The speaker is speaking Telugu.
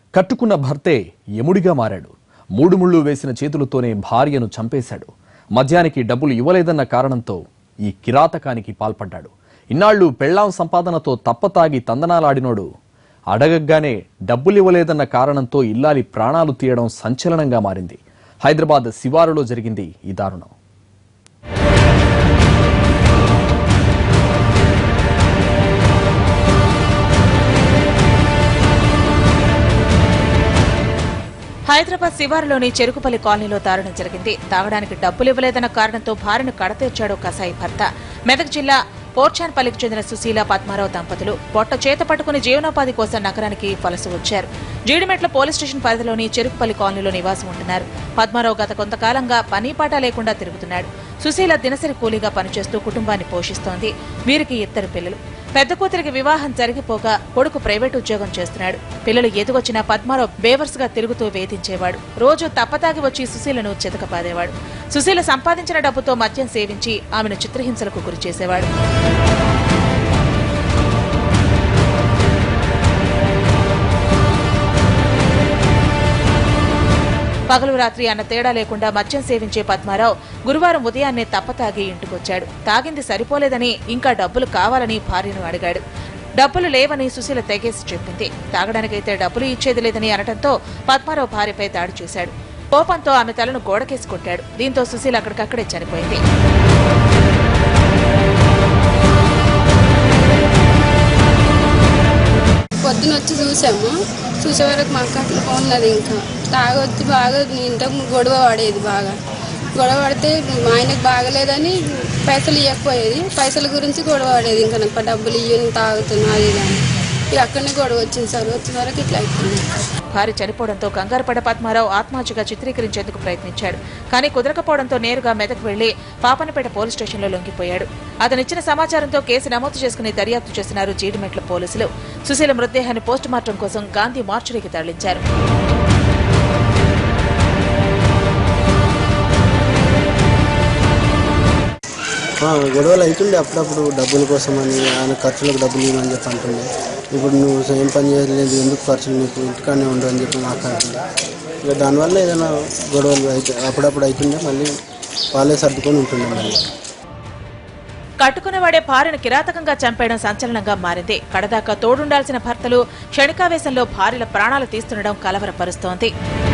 కట్టుకున్న భర్తే యముడిగా మారాడు మూడు ముళ్ళు వేసిన చేతులతోనే భార్యను చంపేశాడు మద్యానికి డబ్బులు ఇవ్వలేదన్న కారణంతో ఈ కిరాతకానికి పాల్పడ్డాడు ఇన్నాళ్లు పెళ్లాం సంపాదనతో తప్పతాగి తందనాలాడినోడు అడగగానే డబ్బులు ఇవ్వలేదన్న కారణంతో ఇల్లాలి ప్రాణాలు తీయడం సంచలనంగా మారింది హైదరాబాద్ శివారులో జరిగింది ఈ దారుణం హైదరాబాద్ శివారులోని చెరుకుపల్లి కాలనీలో దారుణం జరిగింది తాగడానికి డబ్బులు ఇవ్వలేదన్న కారణంతో భార్యను కడతీర్చాడు కసాయి భర్త మెదక్ జిల్లా పోర్చాన్పల్లికి చెందిన సుశీల పద్మారావు దంపతులు పొట్ట చేత పట్టుకుని జీవనోపాధి కోసం నగరానికి వలస వచ్చారు జీడిమెట్ల పోలీస్ స్టేషన్ పరిధిలోని చెరుకుపల్లి కాలనీలో నివాసం ఉంటున్నారు పద్మారావు గత కొంతకాలంగా పని పాట లేకుండా తిరుగుతున్నాడు సుశీల దినసరి కూలీగా పనిచేస్తూ కుటుంబాన్ని పోషిస్తోంది వీరికి ఇద్దరు పిల్లలు పెద్ద కూతురికి వివాహం జరిగిపోగా కొడుకు ప్రైవేట్ ఉద్యోగం చేస్తున్నాడు పిల్లలు ఎదుగొచ్చిన పద్మారావు బేవర్స్ గా తిరుగుతూ వేధించేవాడు రోజు తప్పతాగి వచ్చి సుశీలను చితకపాదేవాడు సుశీల సంపాదించిన డబ్బుతో మద్యం సేవించి ఆమెను చిత్రహింసలకు గురి చేసేవాడు పగలు రాత్రి అన్న తేడా లేకుండా మద్యం సేవించే పద్మారావు గురువారం ఉదయాన్నే తప్పతాగి ఇంటికొచ్చాడు తాగింది సరిపోలేదని ఇంకా డబ్బులు కావాలని భార్యను అడిగాడు డబ్బులు లేవని సుశీల తెగేసి చెప్పింది తాగడానికైతే డబ్బులు ఇచ్చేది లేదని అనటంతో పద్మారావు భార్యపై దాడి చేశాడు కోపంతో ఆమె తలను గోడకేసి కొట్టాడు దీంతో సుశీల అక్కడికక్కడే చనిపోయింది పొద్దున వచ్చి చూసాము చూసే వరకు మాకు అట్లా ఉన్నది ఇంకా తాగొచ్చి బాగా ఇంతకు గొడవ పడేది బాగా గొడవ పడితే మా ఆయనకు బాగలేదని పైసలు ఇవ్వకపోయేది పైసల గురించి గొడవ పడేది ఇంకా నాకు డబ్బులు ఇయ్యని తాగుతున్నా అది ఇది అని ఇక అక్కడనే గొడవ వచ్చింది సార్ వచ్చిన వరకు ఇట్లా అయిపోయింది భార్య చనిపోవడంతో కంగారు పడ్డ పద్మారావు ఆత్మహత్యగా చిత్రీకరించేందుకు ప్రయత్నించాడు కానీ కుదరకపోవడంతో నేరుగా మెదక్ వెళ్లి పాపనపేట పోలీస్ స్టేషన్లో లొంగిపోయాడు అతనిచ్చిన సమాచారంతో కేసు నమోదు చేసుకుని దర్యాప్తు చేస్తున్నారు జీడిమెట్ల పోలీసులు సుశీల మృతదేహాన్ని పోస్టుమార్టం కోసం గాంధీ మార్చురీకి తరలించారు ఆ, గొడవలు అవుతుండే అప్పుడప్పుడు డబ్బుల కోసం అని ఆయన ఖర్చులకు డబ్బులు ఇవ్వమని చెప్పి అంటుండే ఇప్పుడు నువ్వు ఏం పని చేయలేదు ఎందుకు ఖర్చులు నీకు ఇంటికాడనే ఉండు అని చెప్పి మాట్లాడుతుండే ఇక దానివల్ల ఏదైనా గొడవలు అయితే అప్పుడప్పుడు అవుతుండే మళ్ళీ వాళ్ళే సర్దుకొని ఉంటుండే మళ్ళీ కట్టుకునేవాడే భార్యను కిరాతకంగా చంపేయడం సంచలనంగా మారింది కడదాకా తోడుండాల్సిన భర్తలు క్షణికావేశంలో భార్యల ప్రాణాలు తీస్తుండడం కలవరపరుస్తోంది